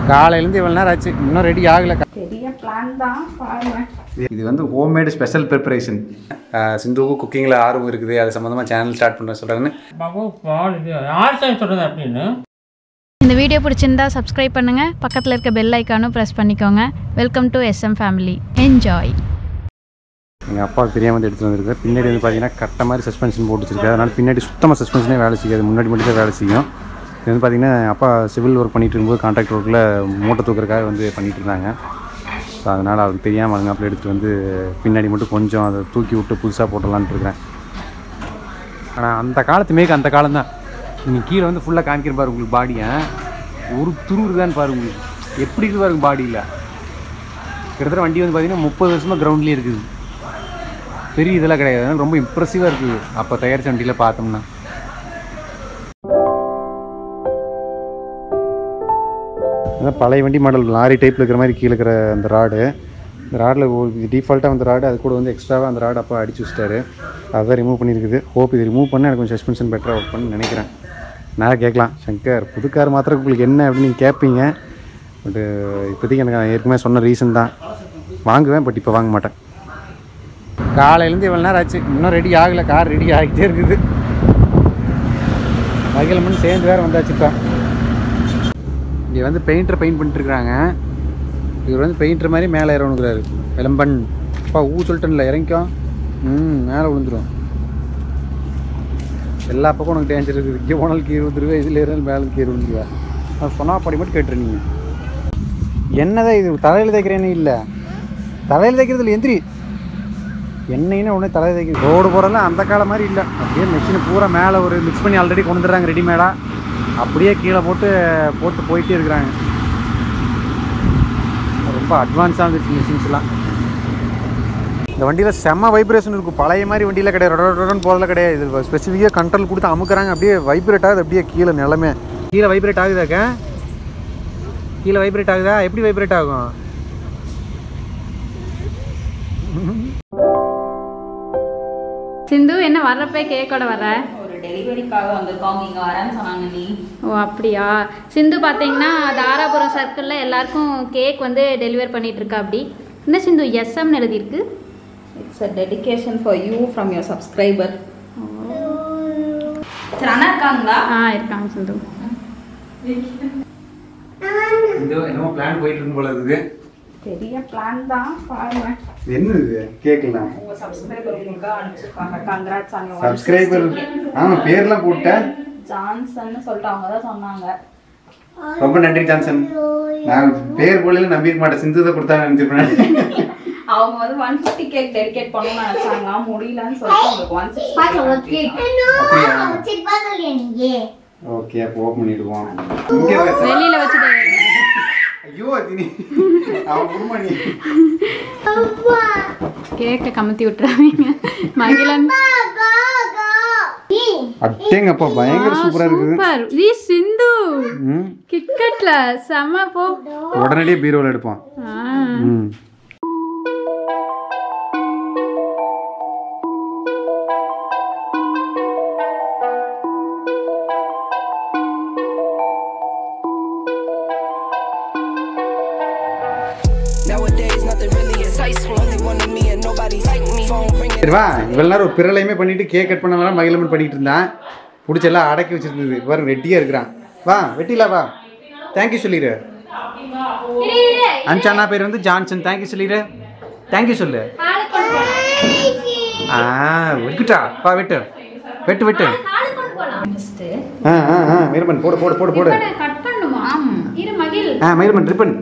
காலையிலேருந்து இவ்வளோ நேரம் ஆச்சு இன்னும் ரெடி ஆகலை பெரிய பிளான் தான் பாருங்க இது வந்து ஹோம்மேடு ஸ்பெஷல் ப்ரிப்பரேஷன் சிந்துவுக்கு குக்கிங்கில் ஆர்வம் இருக்குது அது சம்மந்தமாக சேனல் ஸ்டார்ட் பண்ணுற சொல்கிறாங்கன்னு பாபு பால் இது யார் சார் சொல்கிறது அப்படின்னு இந்த வீடியோ பிடிச்சிருந்தா சப்ஸ்கிரைப் பண்ணுங்கள் பக்கத்தில் இருக்க பெல் ஐக்கானும் ப்ரெஸ் பண்ணிக்கோங்க welcome to SM family enjoy எங்கள் அப்பாவுக்கு தெரியாமல் வந்து எடுத்துகிட்டு வந்திருக்கு பின்னாடி வந்து பார்த்தீங்கன்னா கட்ட மாதிரி சஸ்பென்ஷன் போட்டு வச்சிருக்காரு அதனால் பின்னாடி சுத்தமாக சஸ்பென்ஷனே வேலை செய்யாது முன்னாடி மட்டும் தான் வேலை செய்யும் இது வந்து பார்த்தீங்கன்னா அப்பா சிவில் ஒர்க் பண்ணிட்டு இருக்கும்போது கான்ட்ராக்ட் ஒர்க்கில் மூட்டை தூக்குறதுக்காக வந்து பண்ணிட்டு இருந்தாங்க ஸோ அதனால் அவருக்கு தெரியாமல் அதுங்க அப்படி எடுத்துகிட்டு வந்து பின்னாடி மட்டும் கொஞ்சம் அதை தூக்கி விட்டு புதுசாக போட்டலான்ட்டு இருக்கிறேன் ஆனால் அந்த காலத்து மேய்க்கு அந்த காலம் தான் நீங்கள் கீழே வந்து ஃபுல்லாக காமிக்கிற பாரு உங்களுக்கு பாடியை ஒரு துரு இருக்கான்னு பாரு உங்களுக்கு எப்படி இருக்கு பாருங்க பாடியில் கிட்டத்தட்ட வண்டி வந்து பார்த்தீங்கன்னா முப்பது வருஷமாக கிரவுண்ட்லேயே இருக்குது பெரிய இதெல்லாம் கிடையாது அதனால ரொம்ப இம்ப்ரெசிவாக இருக்குது அப்போ தயாரிச்ச வண்டியில் பார்த்தோம்னா அதான் பழைய வண்டி மாடல் லாரி டைப்பில் இருக்கிற மாதிரி கீழே இருக்கிற அந்த ராடு இந்த ராடில் டிஃபால்ட்டாக அந்த ராடு அது கூட வந்து எக்ஸ்ட்ராவாக அந்த ராடு அப்போ அடிச்சு வச்சிட்டாரு அதான் ரிமூவ் பண்ணியிருக்குது ஹோப் இது ரிமூவ் பண்ண எனக்கு கொஞ்சம் சஸ்பென்ஷன் பெட்டராக ஒர்க் பண்ணு நினைக்கிறேன் நான் கேட்கலாம் சங்கர் புது கார் மாத்திரம் உங்களுக்கு என்ன அப்படின்னு நீங்கள் கேட்பீங்க பட்டு இப்போதைக்கு எனக்கு நான் ஏற்கனவே சொன்ன ரீசன் தான் வாங்குவேன் பட் இப்போ வாங்க மாட்டேன் காலையிலேருந்து இவ்வளோ நேரம் ஆச்சு இன்னும் ரெடி ஆகலை கார் ரெடி ஆகிட்டே இருக்குது மகிழமன் சேர்ந்து வேறு வந்தாச்சுப்பா இங்கே வந்து பெயிண்டர் பெயிண்ட் பண்ணிட்டுருக்குறாங்க இவர் வந்து பெயிண்டர் மாதிரி மேலே இறங்கணுங்கிறாரு விளம்பன் அப்பா ஊ சொல்லிட்டேன்ல இறங்கிக்கோ ம் மேலே விழுந்துரும் எல்லா பக்கம் உனக்கு டேஞ்சர் இருக்குது இங்கே போனாலும் கீழே விழுந்துருவேன் இதில் ஏறினாலும் மேலே கீழே விழுந்துருவேன் நான் சொன்னா படி மட்டும் கேட்டுரு நீங்கள் என்னதான் இது தலையில் தைக்கிறேன்னு இல்லை தலையில் தைக்கிறதுல எந்திரி என்னைன்னு உடனே தலையில் தைக்கிறது ரோடு போகிறதெல்லாம் அந்த காலம் மாதிரி இல்லை அப்படியே மிஷினை பூரா மேலே ஒரு மிக்ஸ் பண்ணி ஆல்ரெடி கொண்டு வந்துடுறாங்க ரெடிமேடாக அப்படியே கீழே போட்டு போட்டு போயிட்டே இருக்கிறாங்க ரொம்ப அட்வான்ஸாக இருந்துச்சு மிஷின்ஸ்லாம் இந்த வண்டியில் செம்ம வைப்ரேஷன் இருக்கும் பழைய மாதிரி வண்டியில் கிடையாது ரொடன்னு போகிறதுல கிடையாது இது ஸ்பெசிஃபிக்காக கண்ட்ரோல் கொடுத்து அமுக்குறாங்க அப்படியே வைப்ரேட் ஆகுது அப்படியே கீழே நிலமே கீழே வைப்ரேட் ஆகுதாக்கா கீழே வைப்ரேட் ஆகுதா எப்படி வைப்ரேட் ஆகும் சிந்து என்ன வர்றப்ப கேக்கோட வர்ற ஒரு டெலிவரிக்காக வந்திருக்கோம் இங்க வரேன்னு சொன்னாங்க நீ ஓ அப்படியா சிந்து பார்த்தீங்கன்னா தாராபுரம் சர்க்கிளில் எல்லாருக்கும் கேக் வந்து டெலிவர் பண்ணிட்டு இருக்கா அப்படி என்ன சிந்து எஸ்எம்னு எழுதியிருக்கு it's a dedication for you from your subscriber சரி அண்ணா இருக்காங்களா ஆ இருக்காங்க சிந்து இந்த என்னமோ பிளான் போயிட்டு இருக்கும் போல இருக்குது பெரிய பிளான் தான் பாருங்க இது என்ன இது கேட்கலாம் உங்க சப்ஸ்கிரைபர் உங்களுக்கு அனுப்பிச்சிருக்காங்க கங்க்ராட்ஸ் ஆன் சப்ஸ்கிரைபர் ஆமாம் பேர்லாம் போட்டேன் ஜான்சன் சொல்லிட்டு அவங்க தான் சொன்னாங்க ரொம்ப நன்றி ஜான்சன் நான் பேர் போல நம்பிக்க மாட்டேன் சிந்து தான் கொடுத்தாங்க நினச்சிருப்பேன் அவங்க வந்து ஒன் ஃபிஃப்டி கேக் டெடிகேட் பண்ணணும்னு நினைச்சாங்க முடியலன்னு சொல்லிட்டு உங்களுக்கு ஒன் சிக்ஸ்டி அப்படியா ஓகே அப்போ ஓப்பன் பண்ணிடுவோம் இங்கே வச்சா வெளியில் வச்சுட்டு ஐயோ தினி அவன் குடும்பம் நீ கேக்கை கமுத்தி விட்டுறாதீங்க மகிழன் அட்டேங்கப்பா பயங்கர சூப்பரா இருக்குது சூப்பர் ஈ சிந்து ம் கிட்கட்ல செம்ம போ உடனடியே பீரோவில் எடுப்பான் ஆ ம் Nowadays, nothing really excites me. Only one of me and nobody like me. Phone ringing. சரி வா இவ்வளோ நேரம் ஒரு பிறலையுமே பண்ணிட்டு கேக் கட் பண்ண வேணாம் மகிழமன் பண்ணிட்டு இருந்தான் பிடிச்ச எல்லாம் அடக்கி வச்சிருந்தது பாருங்க ரெட்டியாக இருக்கிறான் வா வெட்டிலா வா தேங்க்யூ சொல்லிடு அஞ்சு அண்ணா பேர் வந்து ஜான்சன் தேங்க்யூ சொல்லிடு தேங்க்யூ சொல்லு ஆ வெட்டுட்டா வா வெட்டு வெட்டு வெட்டு ஆ ஆ ஆ மயிரமன் போடு போடு போடு போடு கட் பண்ணுமா இரு மகிழ் ஆ மயிரமன் ரிப்பன்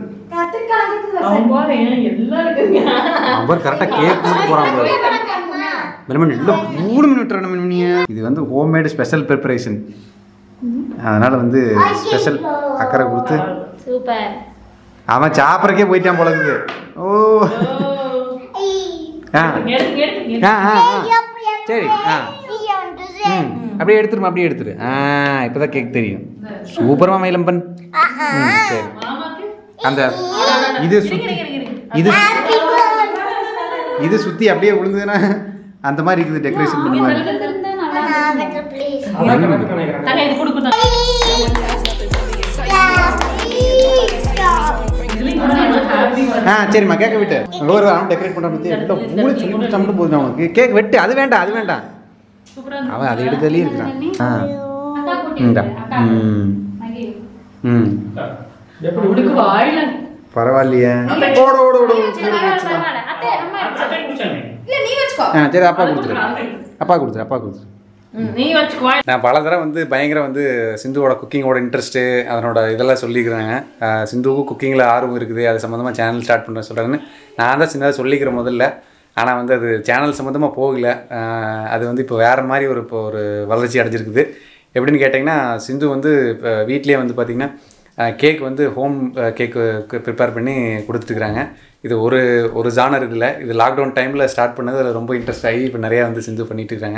அவர் கரெக்டாக கேக் மட்டும் போகிறான் மயிரமன் இல்லை மூணு மினிட் ரெண்டு மணி இது வந்து ஹோம்மேடு ஸ்பெஷல் ப்ரிப்பரேஷன் அதனால் வந்து ஸ்பெஷல் அக்கறை கொடுத்து சூப்பர் அவன் சாப்பிட்றக்கே போயிட்டான் போல இருக்குது ஓ ஆ ஆ ஆ ஆ. சரி ஆ ம் அப்படியே எடுத்துருமா அப்படியே எடுத்துரு ஆ இப்போதான் கேக் தெரியும் சூப்பரமா மயிலம்பன் ம் சரி அந்த இது சுத்தி இது இது சுத்தி அப்படியே விழுந்ததுன்னா அந்த மாதிரி இருக்குது டெக்கரேஷன் பண்ணுவாங்க தங்க இது கொடுக்குறேன் ஆ சரிம்மா கேக்க விட்டு ஒரு அவன் டெக்கரேட் பண்ணுற பற்றி எல்லாம் மூளை சொல்லி கொடுத்தா மட்டும் போதும் அவனுக்கு கேக் வெட்டு அது வேண்டாம் அது வேண்டாம் அவன் அது எடுக்கிறதுலேயே இருக்கிறான் ஆ இந்தா ம் ம் உனக்கு வாயில பரவாயில்லையே ஓடு ஓடு ஓடு இல்ல நீ வச்சுக்கோ ஆ சரி அப்பா கொடுத்துரு அப்பா கொடுத்துரு அப்பா கொடுத்துரு நீ வச்சுக்கோ நான் பல தடவை வந்து பயங்கர வந்து சிந்துவோட குக்கிங்கோட இன்ட்ரெஸ்ட்டு அதனோட இதெல்லாம் சொல்லிக்கிறாங்க அஹ் சிந்துவுக்கும் குக்கிங்கில் ஆர்வம் இருக்குது அது சம்மந்தமாக சேனல் ஸ்டார்ட் பண்ணுறேன் சொல்கிறாங்கன்னு நான் தான் சின்னதாக சொல்லிக்கிறேன் முதல்ல ஆனால் வந்து அது சேனல் சம்மந்தமாக போகல அஹ் அது வந்து இப்போ வேறு மாதிரி ஒரு இப்போ ஒரு வளர்ச்சி அடைஞ்சிருக்குது எப்படின்னு கேட்டிங்கன்னா சிந்து வந்து இப்போ வீட்லேயே வந்து பார்த்திங்கன்னா கேக் வந்து ஹோம் கேக்கு ப்ரிப்பேர் பண்ணி கொடுத்துட்டுருக்குறாங்க இது ஒரு ஒரு ஜானர் இதில் இது லாக்டவுன் டைமில் ஸ்டார்ட் பண்ணது அதில் ரொம்ப இன்ட்ரெஸ்ட் ஆகி இப்போ நிறையா வந்து சிந்து பண்ணிட்டு இருக்காங்க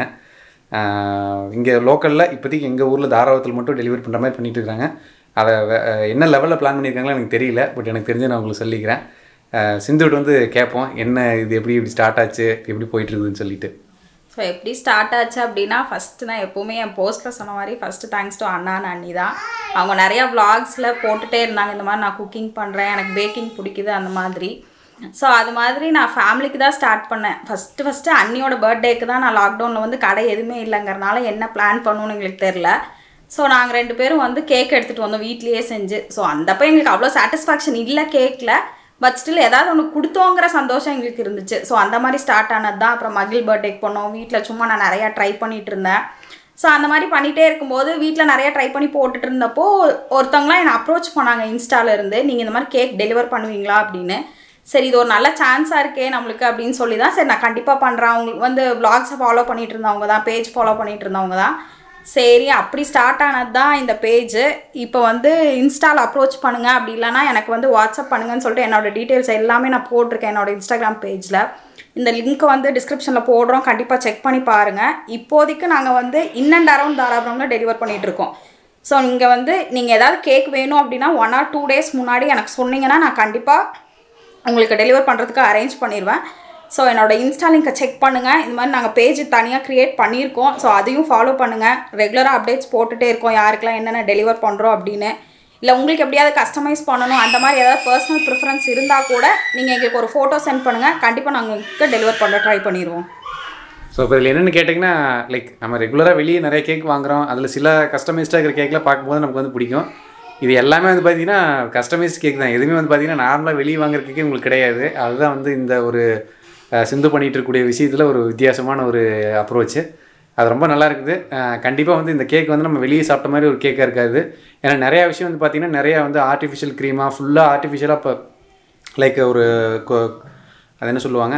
இங்கே லோக்கலில் இப்போதைக்கு எங்கள் ஊரில் தாராளத்தில் மட்டும் டெலிவரி பண்ணுற மாதிரி பண்ணிட்டு இருக்காங்க அதை வே- அஹ் என்ன லெவலில் பிளான் பண்ணியிருக்காங்களோ எனக்கு தெரியல பட் எனக்கு தெரிஞ்சு நான் உங்களுக்கு சொல்லிக்கிறேன் அஹ் சிந்துகிட்ட வந்து கேட்போம் என்ன இது எப்படி இப்படி ஸ்டார்ட் ஆச்சு எப்படி போயிட்டு இருக்குதுன்னு சொல்லிட்டு ஸோ எப்படி ஸ்டார்ட் ஆச்சு அப்படின்னா ஃபஸ்ட்டு நான் எப்போவுமே என் போஸ்ட்டில் சொன்ன மாதிரி ஃபஸ்ட்டு தேங்க்ஸ் டு அண்ணா அண்ணி தான் அவங்க நிறையா vlogsல போட்டுகிட்டே இருந்தாங்க இந்த மாதிரி நான் குக்கிங் பண்ணுறேன் எனக்கு பேக்கிங் பிடிக்குது அந்த மாதிரி ஸோ அது மாதிரி நான் ஃபேமிலிக்கு தான் ஸ்டார்ட் பண்ணேன் ஃபஸ்ட்டு ஃபஸ்ட்டு அண்ணியோட பர்த்டேக்கு தான் நான் லாக்டவுனில் வந்து கடை எதுவுமே இல்லைங்கிறனால என்ன பிளான் பண்ணணும்னு எங்களுக்கு தெரில ஸோ நாங்கள் ரெண்டு பேரும் வந்து கேக் எடுத்துகிட்டு வந்தோம் வீட்லேயே செஞ்சு ஸோ அந்தப்போ எங்களுக்கு அவ்வளோ சாட்டிஸ்ஃபேக்ஷன் இல்லை கேக்கில் பட் ஸ்டில் ஏதாவது ஒன்று கொடுத்தோங்கிற சந்தோஷம் எங்களுக்கு இருந்துச்சு ஸோ அந்த மாதிரி ஸ்டார்ட் ஆனது தான் அப்புறம் மகிழ் பர்த்டேக்கு பண்ணோம் வீட்டில் சும்மா நான் நிறையா ட்ரை பண்ணிட்டு இருந்தேன் ஸோ அந்த மாதிரி பண்ணிகிட்டே இருக்கும்போது வீட்டில் நிறைய ட்ரை பண்ணி போட்டுட்டு இருந்தப்போ ஒருத்தவங்களாம் என்னை அப்ரோச் பண்ணாங்க இன்ஸ்டால இருந்து நீங்கள் இந்த மாதிரி கேக் டெலிவர் பண்ணுவீங்களா அப்படின்னு சரி இது ஒரு நல்ல சான்ஸாக இருக்கே நம்மளுக்கு அப்படின்னு சொல்லி தான் சரி நான் கண்டிப்பாக பண்ணுறேன் அவங்களுக்கு வந்து vlogs-அ ஃபாலோ பண்ணிட்டு இருந்தவங்க தான் பேஜ் ஃபாலோ பண்ணிட்டு இருந்தவங்க தான் சரி அப்படி ஸ்டார்ட் ஆனது தான் இந்த பேஜ் இப்போ வந்து இன்ஸ்டால அப்ரோச் பண்ணுங்க அப்படி இல்லைன்னா எனக்கு வந்து வாட்ஸ்அப் பண்ணுங்கன்னு சொல்லிட்டு என்னோட டீட்டெயில்ஸ் எல்லாமே நான் போட்டிருக்கேன் என்னோட இன்ஸ்டாகிராம் பேஜில் இந்த லிங்க்கை வந்து டிஸ்கிரிப்ஷனில் போடுறோம் கண்டிப்பாக செக் பண்ணி பாருங்கள் இப்போதைக்கு நாங்கள் வந்து இன் அண்ட் அரௌண்ட் தாராபுரம்ல டெலிவர் பண்ணிட்டு இருக்கோம் ஸோ நீங்கள் வந்து நீங்கள் ஏதாவது கேக் வேணும் அப்படின்னா ஒன் ஆர் டூ டேஸ் முன்னாடி எனக்கு சொன்னீங்கன்னா நான் கண்டிப்பாக உங்களுக்கு டெலிவர் பண்ணுறதுக்கு அரேஞ்ச் பண்ணிடுவேன் ஸோ என்னோட இன்ஸ்டா லிங்கை செக் பண்ணுங்கள் இந்த மாதிரி நாங்கள் பேஜ் தனியாக க்ரியேட் பண்ணியிருக்கோம் ஸோ அதையும் ஃபாலோ பண்ணுங்கள் ரெகுலராக அப்டேட்ஸ் போட்டுகிட்டே இருக்கோம் யாருக்கெல்லாம் என்னென்ன டெலிவர் பண்ணுறோம் அப்படின்னு இல்லை உங்களுக்கு எப்படியாவது கஸ்டமைஸ் பண்ணணும் அந்த மாதிரி ஏதாவது பர்சனல் ப்ரிஃபரன்ஸ் இருந்தால் கூட நீங்கள் எங்களுக்கு ஒரு ஃபோட்டோ சென்ட் பண்ணுங்கள் கண்டிப்பாக நாங்கள் உங்களுக்கு டெலிவர் பண்ண ட்ரை பண்ணிடுவோம் ஸோ இப்போ இதில் என்னென்னு கேட்டிங்கன்னா லைக் நம்ம ரெகுலராக வெளியே நிறைய கேக் வாங்குறோம் அதில் சில கஸ்டமைஸ்டாக இருக்கிற கேக்கில் பார்க்கும்போது நமக்கு வந்து பிடிக்கும் இது எல்லாமே வந்து பார்த்தீங்கன்னா கஸ்டமைஸ்ட் கேக் தான் எதுவுமே வந்து பார்த்தீங்கன்னா நார்மலாக வெளியே வாங்குற கேக்கே உங்களுக்கு கிடையாது அதுதான் வந்து இந்த ஒரு அஹ், சிந்து பண்ணிட்டு இருக்கக்கூடிய விஷயத்தில் ஒரு வித்தியாசமான ஒரு அப்ரோச்சு அது ரொம்ப நல்லா இருக்குது கண்டிப்பாக வந்து இந்த கேக் வந்து நம்ம வெளியே சாப்பிட்ட மாதிரி ஒரு கேக்காக இருக்காது ஏன்னா நிறையா விஷயம் வந்து பார்த்திங்கன்னா நிறையா வந்து ஆர்டிஃபிஷியல் க்ரீமாக ஃபுல்லாக ஆர்டிஃபிஷியலாக இப்போ லைக் ஒரு கொ- அது என்ன சொல்லுவாங்க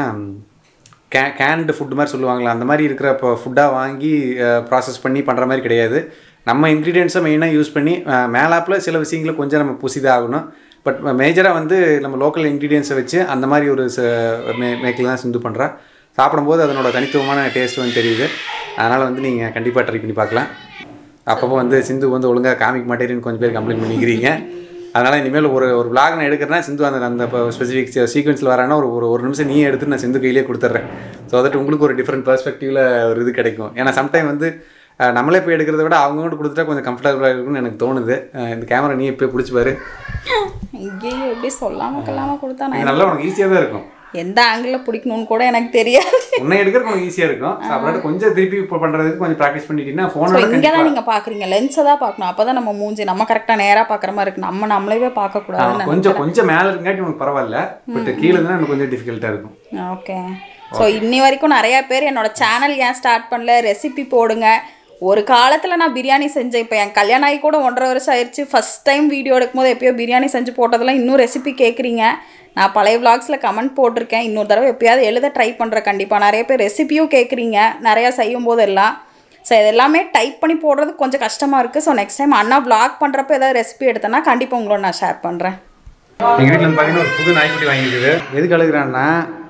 கே கேன்டு ஃபுட் மாதிரி சொல்லுவாங்களா அந்த மாதிரி இருக்கிற இப்போ ஃபுட்டாக வாங்கி ப்ராசஸ் பண்ணி பண்ணுற மாதிரி கிடையாது நம்ம இன்க்ரீடியன்ஸை மெயினாக யூஸ் பண்ணி மேலாப்பில் சில விஷயங்களை கொஞ்சம் நம்ம புசிதான் ஆகணும் பட் மேஜராக வந்து நம்ம லோக்கல் இன்க்ரீடியன்ஸை வச்சு அந்த மாதிரி ஒரு மே மேக்கில் தான் சிந்து பண்ணுறா சாப்பிடும்போது அதனோட தனித்துவமான டேஸ்ட் வந்து தெரியுது அதனால் வந்து நீங்கள் கண்டிப்பாக ட்ரை பண்ணி பார்க்கலாம் அப்பப்போ வந்து சிந்து வந்து ஒழுங்காக காமிக்க மாட்டேன்னு கொஞ்சம் பேர் கம்ப்ளைண்ட் பண்ணிக்கிறீங்க அதனால் இனிமேல் ஒரு ஒரு vlog நான் எடுக்கிறேன்னா சிந்து அந்த அந்த ஸ்பெசிஃபிக் சீக்வன்ஸில் வரானா ஒரு ஒரு ஒரு நிமிஷம் நீயே எடுத்து நான் சிந்து கையிலே கொடுத்துட்றேன் ஸோ அதட்டு உங்களுக்கு ஒரு டிஃப்ரெண்ட் பெர்ஸ்பெக்டிவில் ஒரு இது கிடைக்கும் ஏன்னா சம்டைம் வந்து அஹ், நம்மளே போய் எடுக்கிறத விட அவங்க கூட கொடுத்துட்டா கொஞ்சம் கம்ஃபர்டபுளாக இருக்கும்னு எனக்கு தோணுது அஹ், இந்த கேமரா நீ இப்போ பிடிச்சி பாரு இங்கேயும் எப்படி சொல்லாமல் கொள்ளாமல் கொடுத்தா இது நான் நல்லா உனக்கு ஈஸியாக தான் இருக்கும் எந்த ஆங்கிளில் பிடிக்கணும்னு கூட எனக்கு தெரியாது உன்னை எடுக்கிறதுக்கு உனக்கு ஈஸியாக இருக்கும் So, அப்புறம் கொஞ்சம் திருப்பி இப்போ பண்ணுறதுக்கு கொஞ்சம் ப்ராக்டிஸ் பண்ணிட்டீங்கன்னா ஸோ ஃபோனோட இங்கே தான் நீங்கள் பார்க்குறீங்க லென்ஸை தான் பார்க்கணும் அப்போ தான் நம்ம மூஞ்சி நம்ம கரெக்டாக நேராக பார்க்குற மாதிரி இருக்கு நம்ம நம்மளவே ஆ, பார்க்கக்கூடாதுன்னு கொஞ்சம் கொஞ்சம் மேலே இருக்காட்டி உனக்கு பரவாயில்ல பட் கீழே தான் எனக்கு கொஞ்சம் டிஃபிகல்ட்டாக இருக்கும் ஓகே ஸோ இன்னி வரைக்கும் நிறைய பேர் என்னோட சேனல் ஏன் ஸ்டார்ட் பண்ணல ரெசிபி போடுங்க ஒரு காலத்தில் நான் பிரியாணி செஞ்சேன் இப்போ என் கல்யாணம் ஆகி கூட ஒன்றரை வருஷம் ஆயிடுச்சு ஃபஸ்ட் டைம் வீடியோ எடுக்கும்போது எப்பயோ பிரியாணி செஞ்சு போட்டதெல்லாம் இன்னும் ரெசிபி கேட்குறீங்க நான் பழைய vlogsல கமெண்ட் போட்டிருக்கேன் இன்னொரு தடவை எப்பயாவது எழுத ட்ரை பண்ணுறேன் கண்டிப்பாக நிறைய பேர் ரெசிபியும் கேட்குறீங்க நிறையா செய்யும் போது எல்லாம் ஸோ இது எல்லாமே டைப் பண்ணி போடுறது கொஞ்சம் கஷ்டமாக இருக்குது ஸோ நெக்ஸ்ட் டைம் அண்ணா vlog பண்ணுறப்ப ஏதாவது ரெசிபி எடுத்தேன்னா கண்டிப்பாக உங்களோட நான் ஷேர் பண்ணுறேன் எங்கள் வீட்டில் வந்து பார்த்தீங்கன்னா ஒரு புது நாய்க்குட்டி வாங்கியிருக்குது எதுக்கு அழுகுறான்னா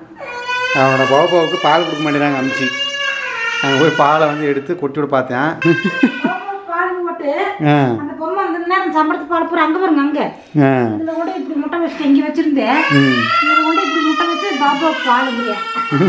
அவனோட பாப்பாவுக்கு பால் கொடுக்க மாட்டேங்கிறாங்க அமிச்சு அங்கே போய் பாலை வந்து எடுத்து கொட்டி விட பார்த்தேன் பால் போட்டு ஆ அந்த பொம்மை அந்த நேரம் சம்பளத்து பால் பூரா அங்க பாருங்க அங்க ஆ இதுல கூட இப்படி முட்டை வச்சுட்டு இங்க வச்சிருந்தேன் ம் இதுல கூட இப்படி முட்டை வச்சு பாபா பால் இல்லையா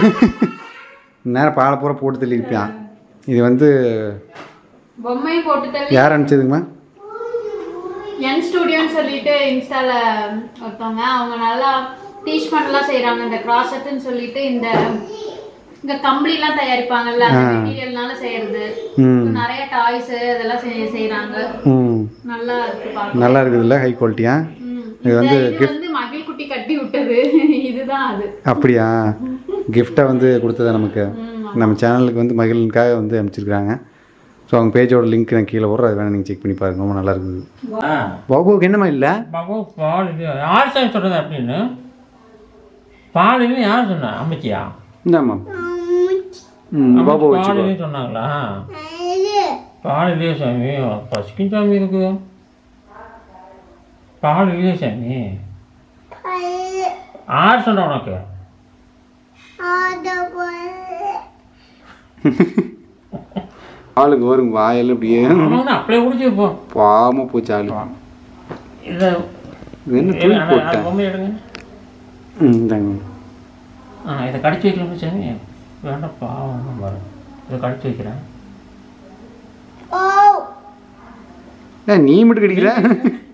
நேரம் பாலை பூரா போட்டு தள்ளியிருப்பான் இது வந்து பொம்மையும் போட்டு தள்ளி யார் அனுப்பிச்சதுங்கம்மா என் ஸ்டுடியோன்னு சொல்லிட்டு இன்ஸ்டால ஒருத்தவங்க அவங்க நல்லா டீச் பண்ணலாம் செய்றாங்க இந்த கிராசட்னு சொல்லிட்டு இந்த இந்த கம்பளிலாம் தயாரிப்பாங்கல்ல அந்த மெட்டீரியல்னால செய்யறது ம் நிறைய டாய்ஸ் அதெல்லாம் செய்- செய்றாங்க ம் நல்லா இருக்கு பார்க்க நல்லா இருக்குதுல்ல ஹை குவாலிட்டியா ம். இது வந்து இது வந்து மகிழ் குட்டி கட்டி விட்டது இதுதான் அது அப்படியா கிஃப்டாக வந்து கொடுத்தது நமக்கு நம்ம சேனலுக்கு வந்து மகிழனுக்காக வந்து அனுப்பிச்சிருக்காங்க ஸோ அவங்க பேஜோட லிங்க் நான் கீழே வர்றோம் அது வேணால் நீங்கள் செக் பண்ணி பாருங்க ரொம்ப நல்லா இருக்குது ஆ பாபுவுக்கு என்னம்மா இல்லை பாபு பால் இது யார் சார் சொல்கிறது அப்படின்னு பால் இல்லைன்னு யார் சொன்னா அம்மச்சியா இந்தாம்மா ம் பாபு பால் வச்சுக்கோ இல்லைன்னு சொன்னாங்களா பால் இல்லையே சாமி பசிக்கும் சாமி இருக்கு பால் இல்லையே சாமி யார் சொன்னா உனக்கு ஆளுக்கு வரும் வாயெல்லாம் இப்படியே அவன் அப்படியே குடிச்சிருப்போம் பாவமாக போச்சு ஆளு இல்லை இது என்ன தூக்கி போட்டேன் பொம்மை எடுங்க ம் இந்தாங்க ஆ இதை கடிச்சு வைக்கலாமா சாமி வேண்டாம் பாவம் வரும் இதை கடிச்சு வைக்கிறேன் ஏன் நீ மட்டும் கிடைக்கிற